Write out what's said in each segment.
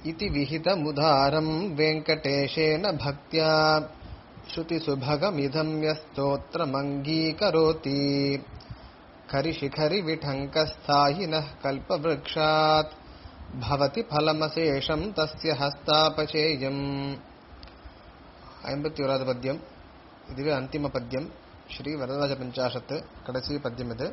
इति विहितमुदारम् वेङ्कटेशेन भक्त्या श्रुतिसुभगमिदम् यस्तोत्रमङ्गीकरोति करिशिखरिविठङ्कस्थायिनः कल्पवृक्षात् भवति फलमशेषम् तस्य हस्तापचेयम् ஐம்பத்தி ஓராவது பத்தியம் இதுவே அந்திம பத்தியம் ஸ்ரீ வரதராஜ பஞ்சாசத்து கடைசி பத்தியம் இது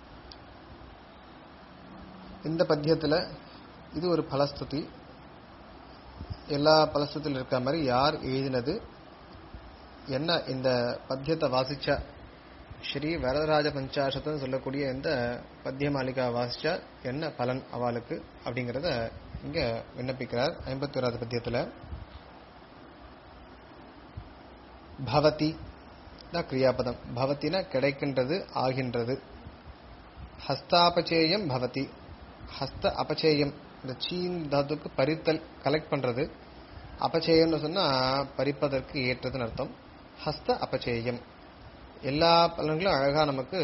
இந்த பத்தியத்துல இது ஒரு பலஸ்துதி எல்லா பலஸ்துதியில் இருக்க மாதிரி யார் எழுதினது என்ன இந்த பத்தியத்தை வாசிச்சா ஸ்ரீ வரதராஜ பஞ்சாசத்துன்னு சொல்லக்கூடிய இந்த பத்திய மாளிகா வாசிச்சா என்ன பலன் அவளுக்கு அப்படிங்கறத இங்க விண்ணப்பிக்கிறார் ஐம்பத்தி ஓராவது பத்தியத்துல பவதி தான் கிரியாபதம் பவத்தினா கிடைக்கின்றது ஆகின்றது ஹஸ்தாபச்சேயம் பவதி ஹஸ்த அபச்சேயம் இந்த சீன் தாத்துக்கு பறித்தல் கலெக்ட் பண்றது அபச்சேயம்னு சொன்னா பறிப்பதற்கு ஏற்றதுன்னு அர்த்தம் ஹஸ்த அபச்சேயம் எல்லா பலன்களும் அழகா நமக்கு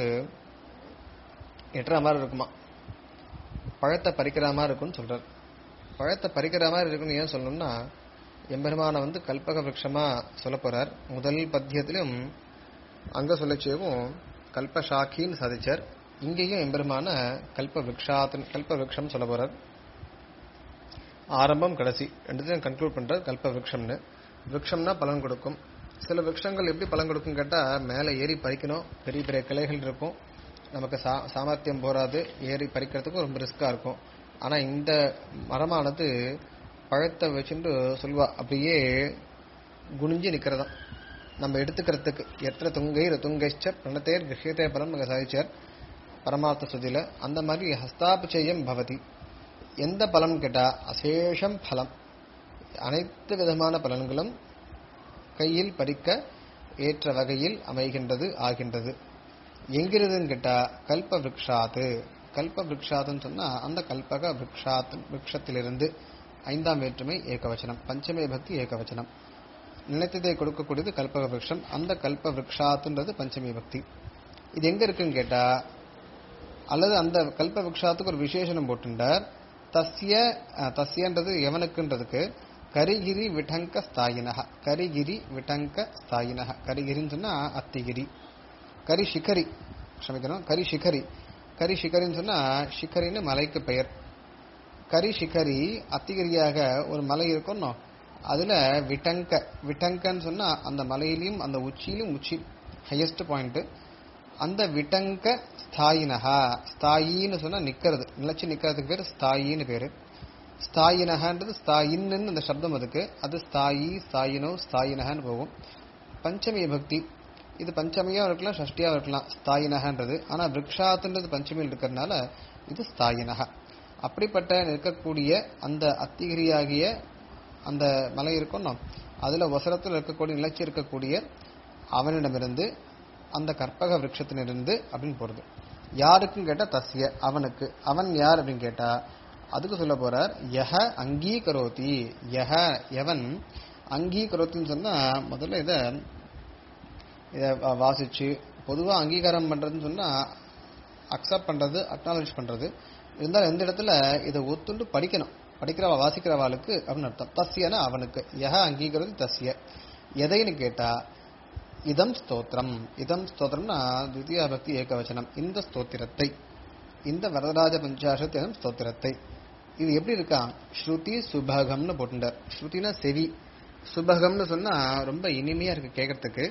எட்டுற மாதிரி இருக்குமா பழத்தை பறிக்கிற மாதிரி இருக்கும்னு சொல்றார் பழத்தை பறிக்கிற மாதிரி இருக்குன்னு ஏன் சொல்லணும்னா எம்பெருமான வந்து கல்பக விரக்ஷமா சொல்ல போறார் முதல் பத்தியத்திலும் அங்க சொல்லச்சேவும் கல்பசாக்கின்னு சாதிச்சார் இங்கேயும் எம்பெருமான கல்ப விரக்ஷாத் கல்ப விரக்ஷம் சொல்ல போறார் ஆரம்பம் கடைசி ரெண்டுத்தையும் கன்க்ளூட் பண்றார் கல்ப விரக்ஷம்னு விரக்ஷம்னா பலன் கொடுக்கும் சில விரக்ஷங்கள் எப்படி பலன் கொடுக்கும் கேட்டா மேலே ஏறி பறிக்கணும் பெரிய பெரிய கிளைகள் இருக்கும் நமக்கு சா சாமர்த்தியம் போராது ஏறி பறிக்கிறதுக்கும் ரொம்ப ரிஸ்கா இருக்கும் ஆனா இந்த மரமானது பழத்தை வச்சுட்டு சொல்லுவா அப்படியே குனிஞ்சு நிக்கிறதா நம்ம எடுத்துக்கிறதுக்கு எத்தனை துங்கை துங்கைச்ச பிரணத்தேர் கிருஷ்யத்தே பலம் அங்க சாதிச்சார் பரமார்த்த சுதியில அந்த மாதிரி ஹஸ்தாபச்சயம் பவதி எந்த பலம் கேட்டா அசேஷம் பலம் அனைத்து விதமான பலன்களும் கையில் பறிக்க ஏற்ற வகையில் அமைகின்றது ஆகின்றது எங்கிருதுன்னு கேட்டா கல்ப விரக்ஷாத்து கல்ப விரக்ஷாத்துன்னு சொன்னா அந்த கல்பக விரக்ஷாத் விரக்ஷத்திலிருந்து ஐந்தாம் வேற்றுமை ஏகவச்சனம் பஞ்சமே பக்தி ஏகவச்சனம் நினைத்ததை கொடுக்கக்கூடியது கல்பக விரக்ஷம் அந்த கல்ப விரக்ஷாத்துன்றது பஞ்சமி பக்தி இது எங்க இருக்குன்னு கேட்டா அல்லது அந்த கல்ப விரக்ஷாத்துக்கு ஒரு விசேஷனம் போட்டுண்டார் தஸ்ய தஸ்யன்றது எவனுக்குன்றதுக்கு கரிகிரி விட்டங்க ஸ்தாயினக கரிகிரி விட்டங்க ஸ்தாயினக கரிகிரின்னு சொன்னா அத்திகிரி கரி சிகரி க்ஷமிக்கணும் கரி சிகரி கரி சிகரின்னு சொன்னா சிகரின்னு மலைக்கு பெயர் கரி சிகரி அத்திகிரியாக ஒரு மலை இருக்கும்னோ அதுல விட்டங்க விட்டங்கன்னு சொன்னா அந்த மலையிலையும் அந்த உச்சியிலும் உச்சி ஹையஸ்ட் பாயிண்ட் அந்த விட்டங்க ஸ்தாயினஹா ஸ்தாயின்னு சொன்னா நிக்கிறது நிலைச்சு நிக்கிறதுக்கு பேர் ஸ்தாயின்னு பேரு ஸ்தாயினஹன்றது ஸ்தாயின்னு அந்த சப்தம் அதுக்கு அது ஸ்தாயி ஸ்தாயினோ ஸ்தாயினஹன்னு போகும் பஞ்சமி பக்தி இது பஞ்சமியா இருக்கலாம் ஷஷ்டியா இருக்கலாம் ஸ்தாயினகன்றது ஆனா விரக்ஷாத்துன்றது பஞ்சமியில் இருக்கிறதுனால இது ஸ்தாயினக அப்படிப்பட்ட இருக்கக்கூடிய அந்த அத்திகிரியாகிய அந்த மலை இருக்கணும் அதுல ஒசரத்தில் இருக்கக்கூடிய நிலைச்சி இருக்கக்கூடிய அவனிடமிருந்து அந்த கற்பக விரக்ஷத்தினிருந்து அப்படின்னு போறது யாருக்கும் கேட்டா தஸ்ய அவனுக்கு அவன் யார் அப்படின்னு கேட்டா அதுக்கு சொல்ல போறார் யஹ அங்கீகரோதி யஹ எவன் அங்கீகரோத்தின்னு சொன்னா முதல்ல இத இதை வாசிச்சு பொதுவா அங்கீகாரம் பண்றதுன்னு சொன்னா அக்செப்ட் பண்றது அக்னாலஜ் பண்றது இருந்தாலும் எந்த இடத்துல இதை ஒத்துண்டு படிக்கணும் படிக்கிறவா வாசிக்கிறவாளுக்கு அப்படின்னு அர்த்தம் தஸ்யனா அவனுக்கு யஹ அங்கீகரது தஸ்ய எதைன்னு கேட்டா இதம் ஸ்தோத்திரம் இதம் ஸ்தோத்திரம்னா துவித்தியா பக்தி ஏகவச்சனம் இந்த ஸ்தோத்திரத்தை இந்த வரதராஜ பஞ்சாசத் எனும் ஸ்தோத்திரத்தை இது எப்படி இருக்கா ஸ்ருதி சுபகம்னு போட்டுட்டார் ஸ்ருதினா செவி சுபகம்னு சொன்னா ரொம்ப இனிமையா இருக்கு கேட்கறதுக்கு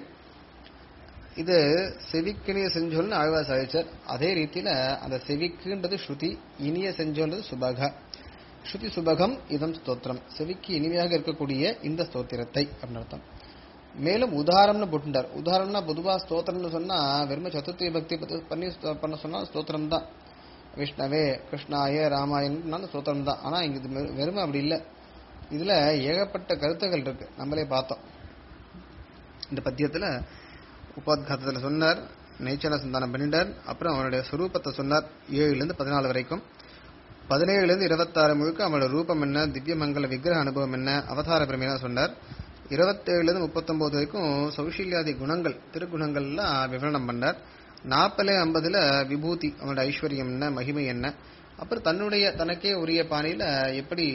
இது செவிக்கினிய செஞ்சொல்னு ஆழ்வா சாதிச்சார் அதே ரீதியில அந்த செவிக்குன்றது ஸ்ருதி இனிய செஞ்சொல்றது சுபக ஸ்ருதி சுபகம் இதம் ஸ்தோத்திரம் செவிக்கு இனிமையாக இருக்கக்கூடிய இந்த ஸ்தோத்திரத்தை அப்படின்னு அர்த்தம் மேலும் உதாரணம்னு போட்டுட்டார் உதாரணம்னா பொதுவா ஸ்தோத்திரம்னு சொன்னா வெறும சதுர்த்தி பக்தி பண்ணி பண்ண சொன்னா ஸ்தோத்திரம் தான் விஷ்ணவே கிருஷ்ணாய ராமாயணம் ஸ்தோத்திரம் தான் ஆனா இங்க இது வெறுமை அப்படி இல்லை இதுல ஏகப்பட்ட கருத்துகள் இருக்கு நம்மளே பார்த்தோம் இந்த பத்தியத்துல உபாத்காரத்துல சொன்னார் நெய்ச்சல சந்தானம் பண்ணிட்டார் அப்புறம் அவனுடைய சுரூபத்தை சொன்னார் ஏழுல இருந்து பதினாலு வரைக்கும் பதினேழுல இருந்து இருபத்தாறு முழுக்க அவனோட ரூபம் என்ன திவ்ய மங்கள விக்கிரக அனுபவம் என்ன அவதார பிரமேனா சொன்னார் இருபத்தேழுல இருந்து முப்பத்தொன்பது வரைக்கும் சௌஷில்யாதி குணங்கள் திருக்குணங்கள்லாம் விவரணம் பண்ணார் நாற்பது ஐம்பதுல விபூதி அவனோட ஐஸ்வர்யம் என்ன மகிமை என்ன அப்புறம் தன்னுடைய தனக்கே உரிய பாணியில எப்படி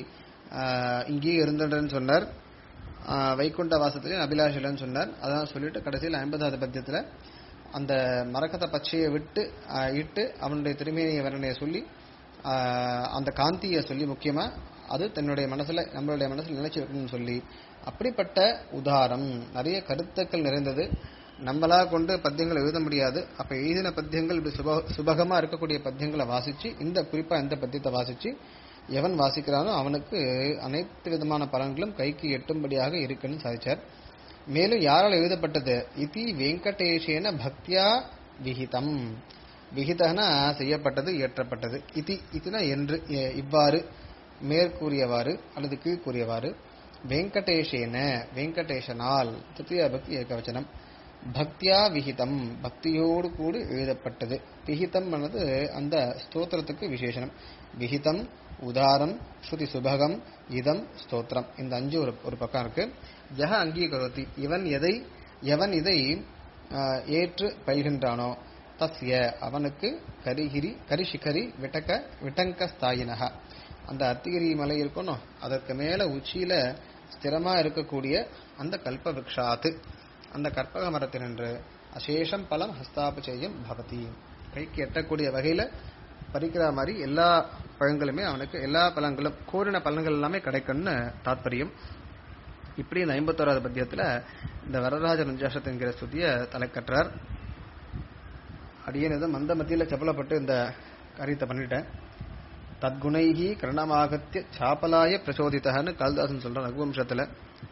ஆஹ், இங்கேயே இருந்துடுன்னு சொன்னார் ஆஹ், வைகுண்ட வாசத்திலையும் அபிலாஷிலன்னு சொன்னார் அதான் சொல்லிட்டு கடைசியில் ஐம்பதாவது பத்தியத்தில் அந்த மரகத பச்சையை விட்டு ஆஹ், இட்டு அவனுடைய திருமேனிய வர்ணனையை சொல்லி ஆஹ், அந்த காந்தியை சொல்லி முக்கியமா அது தன்னுடைய மனசுல நம்மளுடைய மனசுல நினைச்சு வைக்கணும்னு சொல்லி அப்படிப்பட்ட உதாரம் நிறைய கருத்துக்கள் நிறைந்தது நம்மளா கொண்டு பத்தியங்களை எழுத முடியாது அப்ப எழுதின பத்தியங்கள் இப்படி சுப சுபகமா இருக்கக்கூடிய பத்தியங்களை வாசிச்சு இந்த குறிப்பா இந்த பத்தியத்தை வாசிச்சு எவன் வாசிக்கிறானோ அவனுக்கு அனைத்து விதமான பலன்களும் கைக்கு எட்டும்படியாக இருக்குன்னு சாதிச்சார் மேலும் யாரால் எழுதப்பட்டது இதி வெங்கடேஷேன பக்தியா விகிதம் விகிதனா செய்யப்பட்டது இயற்றப்பட்டது இதி இதுனா என்று எ- இவ்வாறு மேற்கூறியவாறு அல்லது கீழ்கூறியவாறு வெங்கடேஷேன வெங்கடேஷனால் திருத்தியா பக்தி ஏகவச்சனம் பக்தியா விகிதம் பக்தியோடு கூடி எழுதப்பட்டது விகிதம் ஆனது அந்த ஸ்தோத்திரத்துக்கு விசேஷனம் விகிதம் உதாரம் ஸ்ருதி சுபகம் இதம் ஸ்தோத்திரம் இந்த அஞ்சு ஒரு ஒரு பக்கம் இருக்கு ஜஹ அங்கீகரோதி இவன் எதை எவன் இதை ஆஹ், ஏற்று பயில்கின்றானோ தஸ்ய அவனுக்கு கரிகிரி கரிசிகரி விட்டக்க விட்டங்க ஸ்தாயினக அந்த அத்திகிரி மலை இருக்கணும் அதற்கு மேல உச்சியில ஸ்திரமா இருக்கக்கூடிய அந்த கல்ப விருக்ஷாத்து அந்த கற்பக மரத்தினின்று அசேஷம் பலம் ஹஸ்தாபச்சயம் பவதி கைக்கு எட்டக்கூடிய வகையில பறிக்கிற மாதிரி எல்லா பழங்களுமே அவனுக்கு எல்லா பழங்களும் கோரின பலன்கள் எல்லாமே கிடைக்கும்னு தாத்பரியம் இப்படி இந்த ஐம்பத்தோராவது பத்தியத்துல இந்த வரராஜ நஞ்சாசத் என்கிற ஸ்துதிய தலைக்கற்றார் அடியேன் மந்த மத்தியில செப்பலப்பட்டு இந்த காரியத்தை பண்ணிட்டேன் தத்குணைகி கரணமாகத்திய சாப்பலாய பிரசோதித்தகன்னு காளிதாசன் சொல்றான் ரகுவம்சத்துல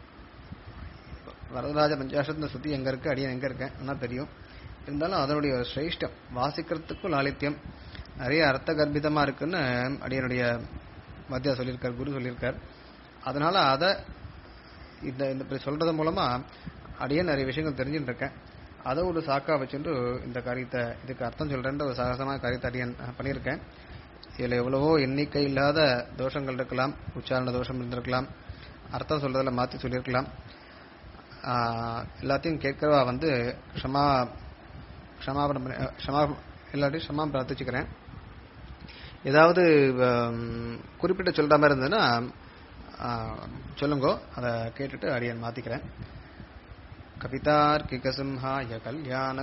வரதராஜ பஞ்சாசத் சுத்தி எங்க இருக்கு அடியன் எங்க இருக்கேன் ஆனா தெரியும் இருந்தாலும் அதனுடைய ஒரு சிரேஷ்டம் வாசிக்கிறதுக்கும் லாலித்யம் நிறைய அர்த்த கர்ப்பிதமா இருக்குன்னு அடியனுடைய மத்தியா சொல்லியிருக்கார் குரு சொல்லியிருக்கார் அதனால அதை இந்த இந்த இப்படி சொல்றது மூலமா அடியன் நிறைய விஷயங்கள் தெரிஞ்சுட்டு இருக்கேன் அதை ஒரு சாக்கா வச்சுட்டு இந்த காரியத்தை இதுக்கு அர்த்தம் சொல்றேன்ற ஒரு சாகசமான காரியத்தை அடியன் பண்ணியிருக்கேன் இதுல எவ்வளவோ எண்ணிக்கை இல்லாத தோஷங்கள் இருக்கலாம் உச்சாரண தோஷம் இருந்திருக்கலாம் அர்த்தம் சொல்றதுல மாத்தி சொல்லியிருக்கலாம் ஆஹ் எல்லாத்தையும் கேட்கவா வந்து க்ஷமா க்ஷமாபணம் பண்ணி- அஹ் க்ஷமா எல்லாத்தையும் க்ஷமா பிரார்த்திச்சுக்கிறேன் ஏதாவது ஹம், குறிப்பிட்டு சொல்ற மாதிரி இருந்ததுன்னா ஆஹ், சொல்லுங்க அதை கேட்டுட்டு அடியன் மாத்திக்கிறேன் कवितार्किकसिंहाय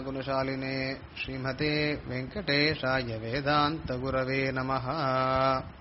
कल्याणगुणशालिने श्रीमते वेङ्कटेशाय वेदान्तगुरवे नमः